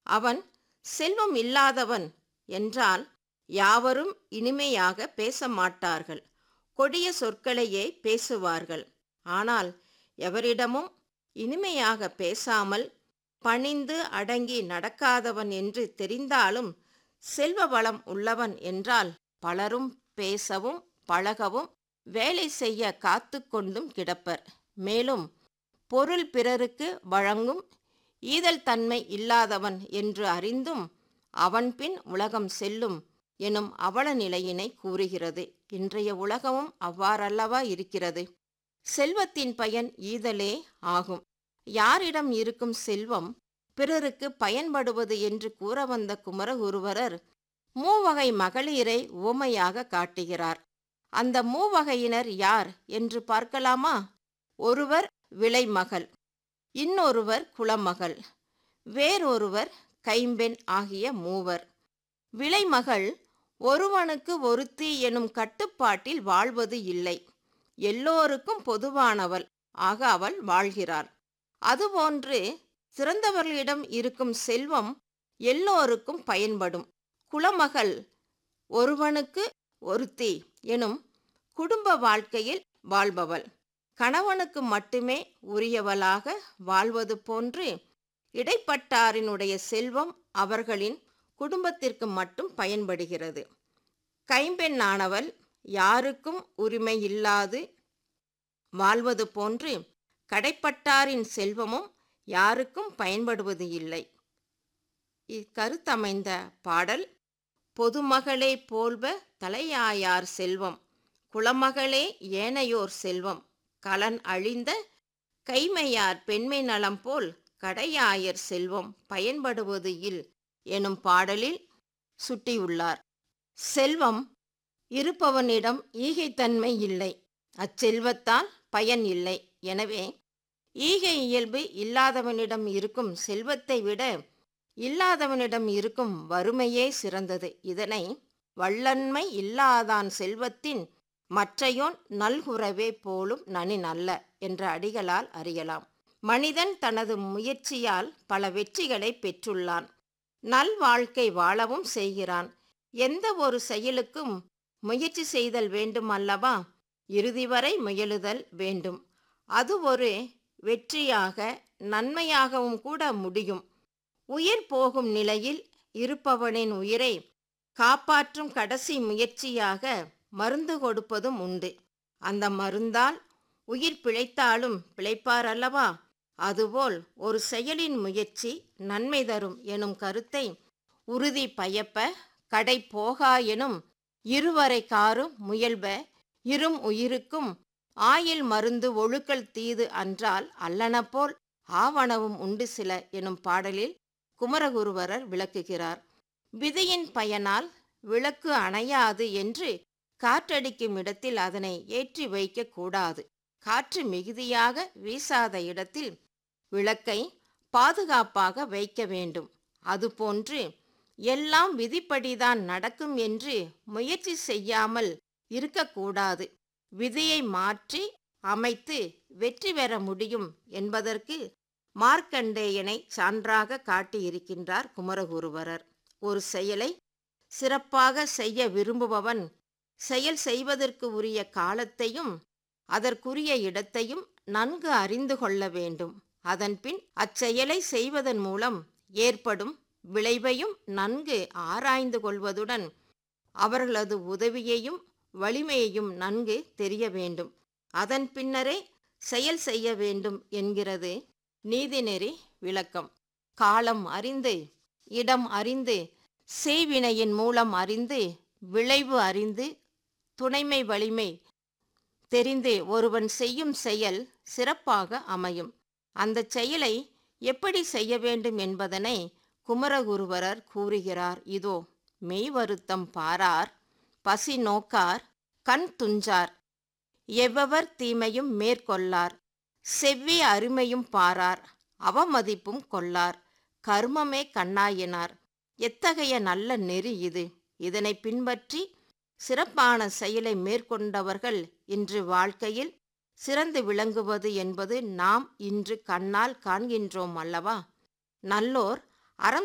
அவன் செல்வம் இல்லாதவன் என்றால் யாவரும் இனிமையாக பேச மாட்டார்கள் கொடிய சொற்களையே பேசுவார்கள் ஆனால் எவரிடமும் இனிமையாக பேசாமல் பணிந்து அடங்கி நடக்காதவன் என்று தெரிந்தாலும் செல்வ வளம் உள்ளவன் என்றால் பலரும் பேசவும் பழகவும் வேலை செய்ய காத்து கொண்டும் கிடப்பர் மேலும் பொருள் பிறருக்கு வழங்கும் ஈதல் தன்மை இல்லாதவன் என்று அறிந்தும் அவன்பின் உலகம் செல்லும் எனும் அவல நிலையினை கூறுகிறது இன்றைய உலகமும் அவ்வாறல்லவா இருக்கிறது செல்வத்தின் பயன் ஈதலே ஆகும் யாரிடம் இருக்கும் செல்வம் பிறருக்கு பயன்படுவது என்று கூற வந்த குமரகுருவரர் மூவகை மகளிரை உவமையாக காட்டுகிறார் அந்த மூவகையினர் யார் என்று பார்க்கலாமா ஒருவர் விளைமகள் இன்னொருவர் குலமகள் வேறொருவர் கைம்பெண் ஆகிய மூவர் விளைமகள் ஒருவனுக்கு ஒருத்தி எனும் கட்டுப்பாட்டில் வாழ்வது இல்லை எல்லோருக்கும் பொதுவானவள் ஆக அவள் வாழ்கிறாள் அதுபோன்று சிறந்தவர்களிடம் இருக்கும் செல்வம் எல்லோருக்கும் பயன்படும் குலமகள் ஒருவனுக்கு ஒருத்தி எனும் குடும்ப வாழ்க்கையில் வாழ்பவள் கணவனுக்கு மட்டுமே உரியவளாக வாழ்வது போன்று இடைப்பட்டாரினுடைய செல்வம் அவர்களின் குடும்பத்திற்கு மட்டும் பயன்படுகிறது கைம்பெண்ணானவள் யாருக்கும் உரிமை இல்லாது வாழ்வது போன்று கடைப்பட்டாரின் செல்வமும் யாருக்கும் பயன்படுவது இல்லை இக்கருத்தமைந்த பாடல் பொதுமகளே போல்வ தலையாயார் செல்வம் குலமகளே ஏனையோர் செல்வம் கலன் அழிந்த கைமையார் பெண்மை நலம் போல் கடையாயர் செல்வம் பயன்படுவது இல் எனும் பாடலில் சுட்டியுள்ளார் செல்வம் இருப்பவனிடம் ஈகைத்தன்மை இல்லை அச்செல்வத்தால் பயன் இல்லை எனவே ஈகை இயல்பு இல்லாதவனிடம் இருக்கும் செல்வத்தை விட இல்லாதவனிடம் இருக்கும் வறுமையே சிறந்தது இதனை வள்ளன்மை இல்லாதான் செல்வத்தின் மற்றையோன் நல்குறவே போலும் நனி நல்ல என்ற அடிகளால் அறியலாம் மனிதன் தனது முயற்சியால் பல வெற்றிகளை பெற்றுள்ளான் நல்வாழ்க்கை வாழவும் செய்கிறான் எந்த ஒரு செயலுக்கும் முயற்சி செய்தல் வேண்டும் அல்லவா இறுதி வரை முயலுதல் வேண்டும் அது ஒரு வெற்றியாக நன்மையாகவும் கூட முடியும் உயிர் போகும் நிலையில் இருப்பவனின் உயிரை காப்பாற்றும் கடைசி முயற்சியாக மருந்து கொடுப்பதும் உண்டு அந்த மருந்தால் உயிர் பிழைத்தாலும் பிழைப்பார் அல்லவா அதுபோல் ஒரு செயலின் முயற்சி நன்மை தரும் எனும் கருத்தை உறுதி பயப்ப கடை போகா எனும் இருவரை காரும் முயல்ப இரும் உயிருக்கும் ஆயில் மருந்து ஒழுக்கல் தீது அன்றால் அல்லன போல் ஆவணவும் உண்டு சில எனும் பாடலில் குமரகுருவரர் விளக்குகிறார் விதியின் பயனால் விளக்கு அணையாது என்று காற்றடிக்கும் இடத்தில் அதனை ஏற்றி வைக்க கூடாது காற்று மிகுதியாக வீசாத இடத்தில் விளக்கை பாதுகாப்பாக வைக்க வேண்டும் அதுபோன்று எல்லாம் விதிப்படிதான் நடக்கும் என்று முயற்சி செய்யாமல் இருக்கக்கூடாது விதியை மாற்றி அமைத்து வெற்றி பெற முடியும் என்பதற்கு மார்க்கண்டேயனை சான்றாக காட்டியிருக்கின்றார் குமரகுருவரர் ஒரு செயலை சிறப்பாக செய்ய விரும்புபவன் செயல் செய்வதற்கு உரிய காலத்தையும் அதற்குரிய இடத்தையும் நன்கு அறிந்து கொள்ள வேண்டும் அதன்பின் அச்செயலை செய்வதன் மூலம் ஏற்படும் விளைவையும் நன்கு ஆராய்ந்து கொள்வதுடன் அவர்களது உதவியையும் வலிமையையும் நன்கு தெரிய வேண்டும் அதன் பின்னரே செயல் செய்ய வேண்டும் என்கிறது நீதிநெறி விளக்கம் காலம் அறிந்து இடம் அறிந்து செய்வினையின் மூலம் அறிந்து விளைவு அறிந்து துணைமை வலிமை தெரிந்து ஒருவன் செய்யும் செயல் சிறப்பாக அமையும் அந்த செயலை எப்படி செய்ய வேண்டும் என்பதனை குமரகுருவரர் கூறுகிறார் இதோ மெய் வருத்தம் பாரார் பசி நோக்கார் கண் துஞ்சார் எவ்வவர் தீமையும் மேற்கொள்ளார் செவ்விய அருமையும் பாரார் அவமதிப்பும் கொள்ளார் கர்மமே கண்ணாயினார் எத்தகைய நல்ல நெறி இது இதனை பின்பற்றி சிறப்பான செயலை மேற்கொண்டவர்கள் இன்று வாழ்க்கையில் சிறந்து விளங்குவது என்பது நாம் இன்று கண்ணால் காண்கின்றோம் அல்லவா நல்லோர் அறம்